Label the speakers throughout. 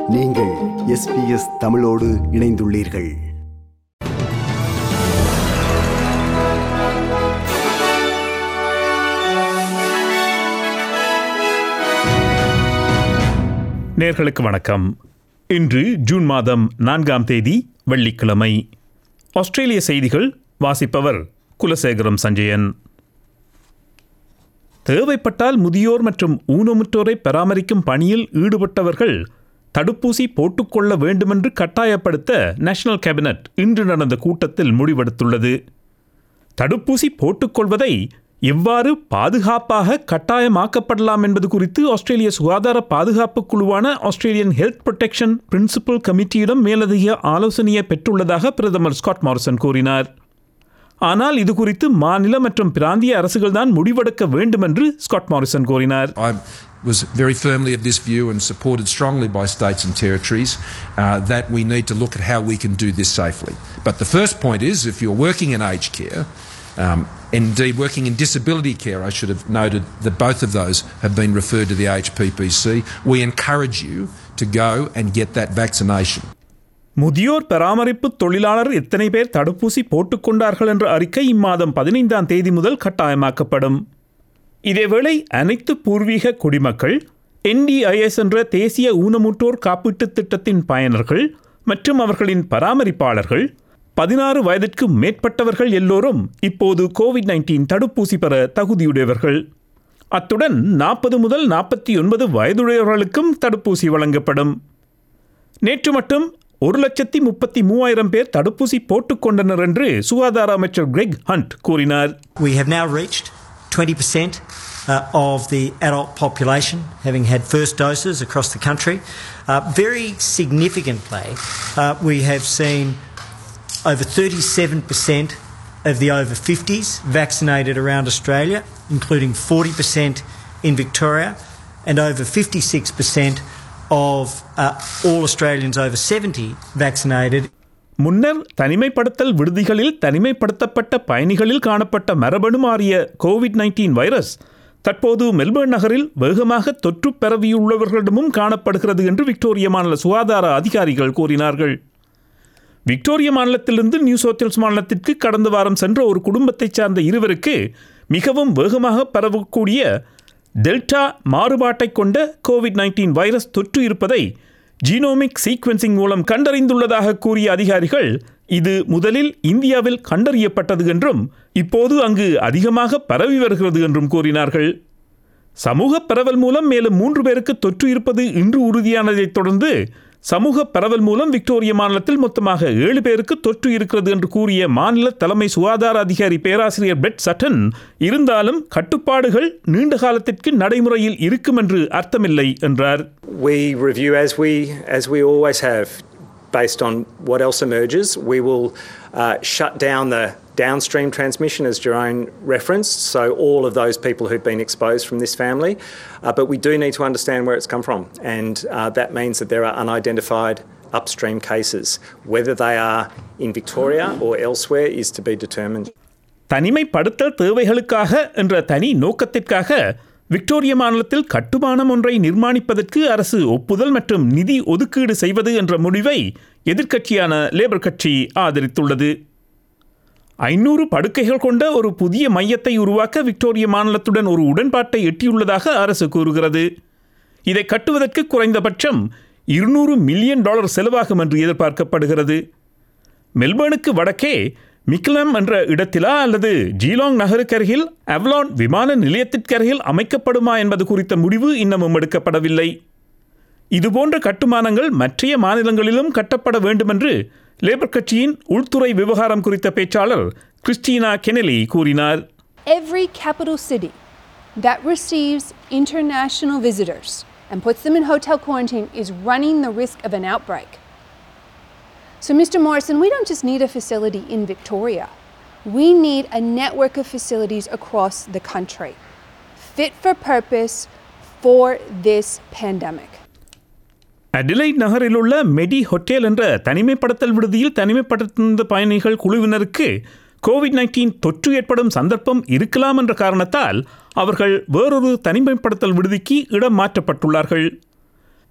Speaker 1: நீங்கள் எஸ்பிஎஸ் தமிழோடு இணைந்துள்ளீர்கள்
Speaker 2: நேர்களுக்கு வணக்கம் இன்று ஜூன் மாதம் நான்காம் தேதி வெள்ளிக்கிழமை ஆஸ்திரேலிய செய்திகள் வாசிப்பவர் குலசேகரம் சஞ்சயன் தேவைப்பட்டால் முதியோர் மற்றும் ஊனமுற்றோரை பராமரிக்கும் பணியில் ஈடுபட்டவர்கள் தடுப்பூசி போட்டுக்கொள்ள வேண்டுமென்று கட்டாயப்படுத்த நேஷனல் கேபினட் இன்று நடந்த கூட்டத்தில் முடிவெடுத்துள்ளது தடுப்பூசி போட்டுக்கொள்வதை எவ்வாறு பாதுகாப்பாக கட்டாயமாக்கப்படலாம் என்பது குறித்து ஆஸ்திரேலிய சுகாதார பாதுகாப்பு குழுவான ஆஸ்திரேலியன் ஹெல்த் ப்ரொடெக்ஷன் பிரின்சிபல் கமிட்டியிடம் மேலதிக ஆலோசனையை பெற்றுள்ளதாக பிரதமர் ஸ்காட் மாரிசன் கூறினார் ஆனால் இது குறித்து மாநில மற்றும் பிராந்திய அரசுகள்தான் முடிவெடுக்க வேண்டும் என்று ஸ்காட் மாரிசன் கூறினார்
Speaker 3: I was very firmly of this view and supported strongly by states and territories uh, that we need to look at how we can do this safely. But the first point is if you're working in aged care, um, indeed working in disability care, I should have noted that both of those have been referred to the HPPC. We encourage you to go and get that vaccination.
Speaker 2: முதியோர் பராமரிப்பு தொழிலாளர் எத்தனை பேர் தடுப்பூசி போட்டுக்கொண்டார்கள் என்ற அறிக்கை இம்மாதம் பதினைந்தாம் தேதி முதல் கட்டாயமாக்கப்படும் இதேவேளை அனைத்து பூர்வீக குடிமக்கள் என்டிஐஎஸ் என்ற தேசிய ஊனமுற்றோர் காப்பீட்டுத் திட்டத்தின் பயனர்கள் மற்றும் அவர்களின் பராமரிப்பாளர்கள் பதினாறு வயதிற்கு மேற்பட்டவர்கள் எல்லோரும் இப்போது கோவிட் நைன்டீன் தடுப்பூசி பெற தகுதியுடையவர்கள் அத்துடன் நாற்பது முதல் நாற்பத்தி ஒன்பது வயதுடையவர்களுக்கும் தடுப்பூசி வழங்கப்படும் நேற்று மட்டும் ஒரு லட்சத்தி முப்பத்தி மூவாயிரம் பேர் தடுப்பூசி போட்டுக்கொண்டனர் என்று சுகாதார அமைச்சர் கிரெக் ஹண்ட் கூறினார்
Speaker 4: We have now reached 20% uh, of the adult population having had first doses across the country. Uh, very significantly, uh, we have seen over 37% of the over 50s vaccinated around Australia, including 40% in Victoria, and over 56% of uh, all Australians over 70 vaccinated
Speaker 2: முன்னர் தனிமைப்படுத்தல் விடுதிகளில் தனிமைப்படுத்தப்பட்ட பயணிகளில் காணப்பட்ட மரபணு மாறிய COVID nineteen virus தற்போது Melbourne நகரில் வேகமாக தொற்று பரவியுள்ளவர்களிடமும் காணப்படுகிறது என்று விக்டோரிய மாநில சுகாதார அதிகாரிகள் கூறினார்கள் விக்டோரிய மாநிலத்திலிருந்து நியூ சவுத் மாநிலத்திற்கு கடந்த வாரம் சென்ற ஒரு குடும்பத்தைச் சார்ந்த இருவருக்கு மிகவும் வேகமாக பரவக்கூடிய டெல்டா மாறுபாட்டைக் கொண்ட கோவிட் நைன்டீன் வைரஸ் தொற்று இருப்பதை ஜீனோமிக் சீக்வென்சிங் மூலம் கண்டறிந்துள்ளதாக கூறிய அதிகாரிகள் இது முதலில் இந்தியாவில் கண்டறியப்பட்டது என்றும் இப்போது அங்கு அதிகமாக பரவி வருகிறது என்றும் கூறினார்கள் சமூக பரவல் மூலம் மேலும் மூன்று பேருக்கு தொற்று இருப்பது இன்று உறுதியானதைத் தொடர்ந்து சமூக பரவல் மூலம் விக்டோரிய மாநிலத்தில் மொத்தமாக ஏழு பேருக்கு தொற்று இருக்கிறது என்று கூறிய மாநில தலைமை சுகாதார அதிகாரி பேராசிரியர் பெட் சட்டன் இருந்தாலும் கட்டுப்பாடுகள் நீண்ட காலத்திற்கு நடைமுறையில் இருக்கும் என்று அர்த்தமில்லை என்றார்
Speaker 5: We review as we as we always have, based on what else emerges. We will uh, shut down the downstream transmission, as Jerome referenced. So all of those people who've been exposed from this family, uh, but we do need to understand where it's come from, and uh, that means that there are unidentified upstream cases. Whether they are in Victoria or elsewhere is to be determined.
Speaker 2: தனிமைப்படுத்தல் தேவைகளுக்காக என்ற தனி நோக்கத்திற்காக Victoria மாநிலத்தில் கட்டுமானம் ஒன்றை நிர்மாணிப்பதற்கு அரசு ஒப்புதல் மற்றும் நிதி ஒதுக்கீடு செய்வது என்ற முடிவை எதிர்க்கட்சியான லேபர் கட்சி ஆதரித்துள்ளது ஐநூறு படுக்கைகள் கொண்ட ஒரு புதிய மையத்தை உருவாக்க விக்டோரிய மாநிலத்துடன் ஒரு உடன்பாட்டை எட்டியுள்ளதாக அரசு கூறுகிறது இதை கட்டுவதற்கு குறைந்தபட்சம் இருநூறு மில்லியன் டாலர் செலவாகும் என்று எதிர்பார்க்கப்படுகிறது மெல்பர்னுக்கு வடக்கே மிக்லம் என்ற இடத்திலா அல்லது ஜீலாங் நகருக்கருகில் அவலான் விமான நிலையத்திற்கருகில் அமைக்கப்படுமா என்பது குறித்த முடிவு இன்னமும் எடுக்கப்படவில்லை இதுபோன்ற கட்டுமானங்கள் மற்றைய மாநிலங்களிலும் கட்டப்பட வேண்டுமென்று லேபர் கட்சியின் உள்துறை விவகாரம் குறித்த பேச்சாளர் கிறிஸ்டினா கெனலி கூறினார்
Speaker 6: Every capital city that receives international visitors and puts them in hotel quarantine is running the risk of an outbreak. So, Mr. Morrison, we don't just need a facility in Victoria, we need a network of facilities across the country, fit for purpose for this pandemic.
Speaker 2: Adelaide நகரில் உள்ள மெடி hotel என்ற தனிமைப்படுத்தல் விடுதியில் தனிமைப்படுத்த பயணிகள் குழுவினருக்கு Covid nineteen தொற்று ஏற்படும் சந்தர்ப்பம் இருக்கலாம் என்ற காரணத்தால் அவர்கள் வேறொரு தனிமைப்படுத்தல் விடுதிக்கு இடம் மாற்றப்பட்டுள்ளார்கள்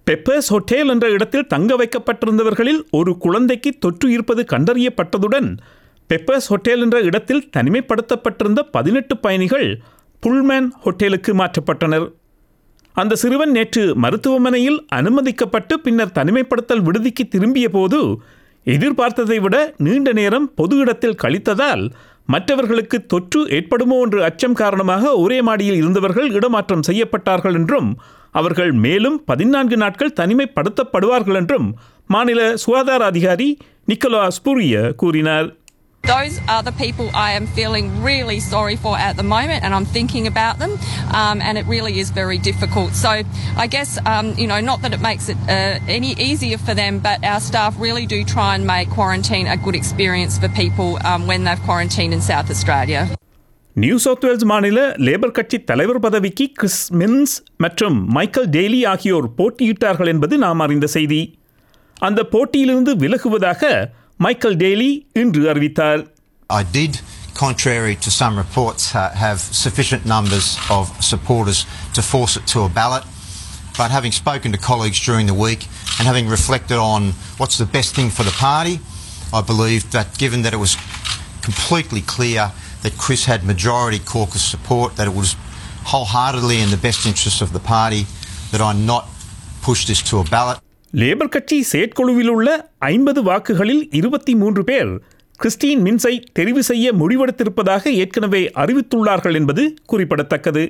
Speaker 2: பெப்பர்ஸ் ஹோட்டல் என்ற இடத்தில் தங்க வைக்கப்பட்டிருந்தவர்களில் ஒரு குழந்தைக்கு தொற்று இருப்பது கண்டறியப்பட்டதுடன் பெப்பர்ஸ் ஹோட்டல் என்ற இடத்தில் தனிமைப்படுத்தப்பட்டிருந்த பதினெட்டு பயணிகள் புல்மேன் ஹோட்டலுக்கு மாற்றப்பட்டனர் அந்த சிறுவன் நேற்று மருத்துவமனையில் அனுமதிக்கப்பட்டு பின்னர் தனிமைப்படுத்தல் விடுதிக்கு திரும்பிய போது எதிர்பார்த்ததை விட நீண்ட நேரம் பொது இடத்தில் கழித்ததால் மற்றவர்களுக்கு தொற்று ஏற்படுமோ என்ற அச்சம் காரணமாக ஒரே மாடியில் இருந்தவர்கள் இடமாற்றம் செய்யப்பட்டார்கள் என்றும் அவர்கள் மேலும் பதினான்கு நாட்கள் தனிமைப்படுத்தப்படுவார்கள் என்றும் மாநில சுகாதார அதிகாரி நிக்கோலா ஸ்பூரிய கூறினார்
Speaker 7: Those are the people I am feeling really sorry for at the moment, and I'm thinking about them, um, and it really is very difficult. So, I guess, um, you know, not that it makes it uh, any easier for them, but our staff really do try and make quarantine a good experience for people um, when they've quarantined in South Australia.
Speaker 2: New South Wales மாநில Labor கட்சி தலைவர் பதவிக்கு Chris Minns மற்றும் Michael Daley ஆகியோர் போட்டியிட்டார்கள் என்பது நாம் அறிந்த செய்தி அந்த போட்டியிலிருந்து விலகுவதாக மைக்கேல் டெய்லி இன்று அறிவித்தார்
Speaker 8: I did, contrary to some reports, uh, have sufficient numbers of supporters to force it to a ballot. But having spoken to colleagues during the week and having reflected on what's the best thing for the party, I believe that given that it was completely clear that Chris had majority caucus support, that it was wholeheartedly in the best interests of the party, that I not push this to a ballot.
Speaker 2: Labor கட்சி செயற்குழுவில் உள்ள ஐம்பது வாக்குகளில் இருபத்தி மூன்று பேர் Christian மின்ஸை தெரிவு செய்ய முடிவெடுத்திருப்பதாக ஏற்கனவே அறிவித்துள்ளார்கள் என்பது குறிப்பிடத்தக்கது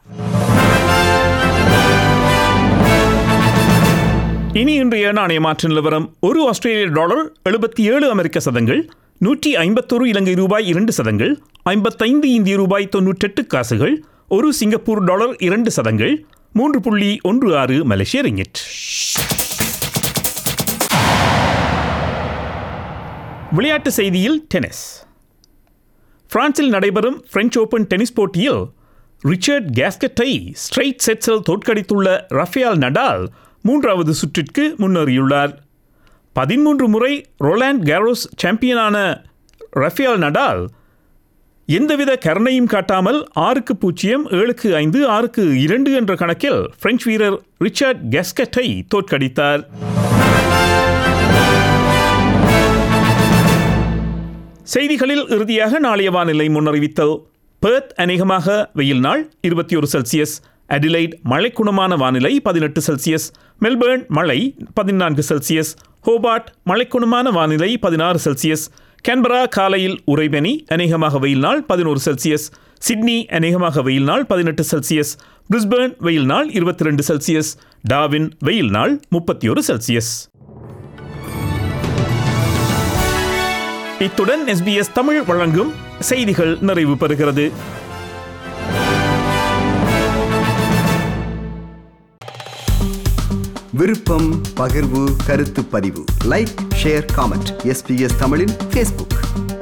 Speaker 2: இனி இன்றைய நாணய மாற்று நிலவரம் ஒரு ஆஸ்திரேலிய டாலர் எழுபத்தி ஏழு அமெரிக்க சதங்கள் நூற்றி ஐம்பத்தொரு இலங்கை ரூபாய் இரண்டு சதங்கள் ஐம்பத்தைந்து இந்திய ரூபாய் தொன்னூற்றெட்டு காசுகள் ஒரு சிங்கப்பூர் டாலர் இரண்டு சதங்கள் மூன்று புள்ளி ஒன்று ஆறு மலேசிய ரிங்கிட் விளையாட்டு செய்தியில் டென்னிஸ் பிரான்சில் நடைபெறும் பிரெஞ்சு ஓபன் டென்னிஸ் போட்டியில் ரிச்சர்ட் கேஸ்கட்டை ஸ்ட்ரைட் செட்ஸில் தோற்கடித்துள்ள ரஃபேல் நடால் மூன்றாவது சுற்றிற்கு முன்னேறியுள்ளார் பதிமூன்று முறை ரொலாண்ட் கேரோஸ் சாம்பியனான ரஃபேல் நடால் எந்தவித கருணையும் காட்டாமல் ஆறுக்கு பூஜ்ஜியம் ஏழுக்கு ஐந்து ஆறுக்கு இரண்டு என்ற கணக்கில் பிரெஞ்சு வீரர் ரிச்சர்ட் கெஸ்கட்டை தோற்கடித்தார் செய்திகளில் இறுதியாக நாளைய வானிலை முன்னறிவித்தல் பெர்த் அநேகமாக வெயில் நாள் இருபத்தி ஒரு செல்சியஸ் அடிலைட் மழைக்குணமான வானிலை பதினெட்டு செல்சியஸ் மெல்பேர்ன் மழை பதினான்கு செல்சியஸ் ஹோபார்ட் மழைக்குணமான வானிலை பதினாறு செல்சியஸ் கேன்பரா காலையில் உறைபனி அநேகமாக வெயில் நாள் பதினோரு செல்சியஸ் சிட்னி அநேகமாக வெயில் நாள் பதினெட்டு செல்சியஸ் பிரிஸ்பேர்ன் வெயில் நாள் இருபத்தி ரெண்டு செல்சியஸ் டாவின் வெயில் நாள் முப்பத்தி ஒரு செல்சியஸ் இத்துடன் எஸ்பிஎஸ் தமிழ் வழங்கும் செய்திகள் நிறைவு பெறுகிறது
Speaker 1: விருப்பம் பகிர்வு கருத்து பதிவு லைக் ஷேர் காமெண்ட் எஸ்பிஎஸ் தமிழின் ஃபேஸ்புக்